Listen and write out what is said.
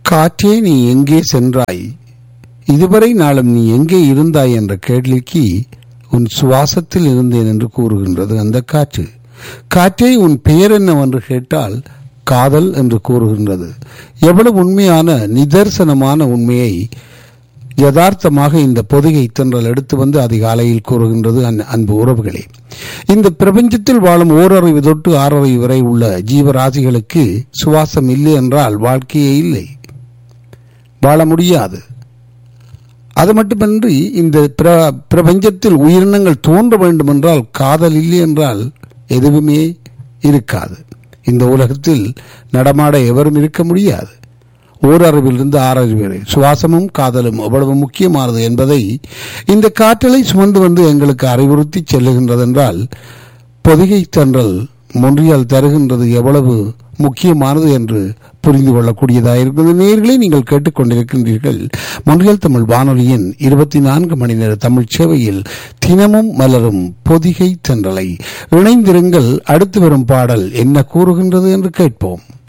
காற்றே நீ எங்கே சென்றாய் இதுவரை நாளும் நீ எங்கே இருந்தாய் என்ற கேள்விக்கு உன் சுவாசத்தில் இருந்தேன் என்று கூறுகின்றது அந்த காற்று காற்றே உன் பெயர் என்னவென்று கேட்டால் காதல் என்று கூறுகின்றது எவ்வளவு உண்மையான நிதர்சனமான உண்மையை யதார்த்தமாக இந்த பொதிகை தென்றல் எடுத்து வந்து அதிகாலையில் கூறுகின்றது அன்- அன்பு உறவுகளே இந்த பிரபஞ்சத்தில் வாழும் ஓரறிவு தொட்டு ஆறறிவு வரை உள்ள ஜீவராசிகளுக்கு சுவாசம் இல்லை என்றால் வாழ்க்கையே இல்லை வாழ முடியாது அது மட்டுமின்றி இந்த பிர- பிரபஞ்சத்தில் உயிரினங்கள் தோன்ற வேண்டும் என்றால் காதல் இல்லை என்றால் எதுவுமே இருக்காது இந்த உலகத்தில் நடமாட எவரும் இருக்க முடியாது ஓரறிவிலிருந்து ஆறறிவு வரை சுவாசமும் காதலும் எவ்வளவு முக்கியமானது என்பதை இந்த காற்றலை சுமந்து வந்து எங்களுக்கு அறிவுறுத்தி செல்லுகின்றது என்றால் பொதிகை தென்றல் மொன்றியால் தருகின்றது எவ்வளவு முக்கியமானது என்று புரிந்து கொள்ளக்கூடியதாக இருக்கிறது நேர்களே நீங்கள் கேட்டுக்கொண்டிருக்கின்றீர்கள் மொன்றியல் தமிழ் வானொலியின் இருபத்தி நான்கு மணி நேர தமிழ் சேவையில் தினமும் மலரும் பொதிகை தென்றலை இணைந்திருங்கள் அடுத்து வரும் பாடல் என்ன கூறுகின்றது என்று கேட்போம்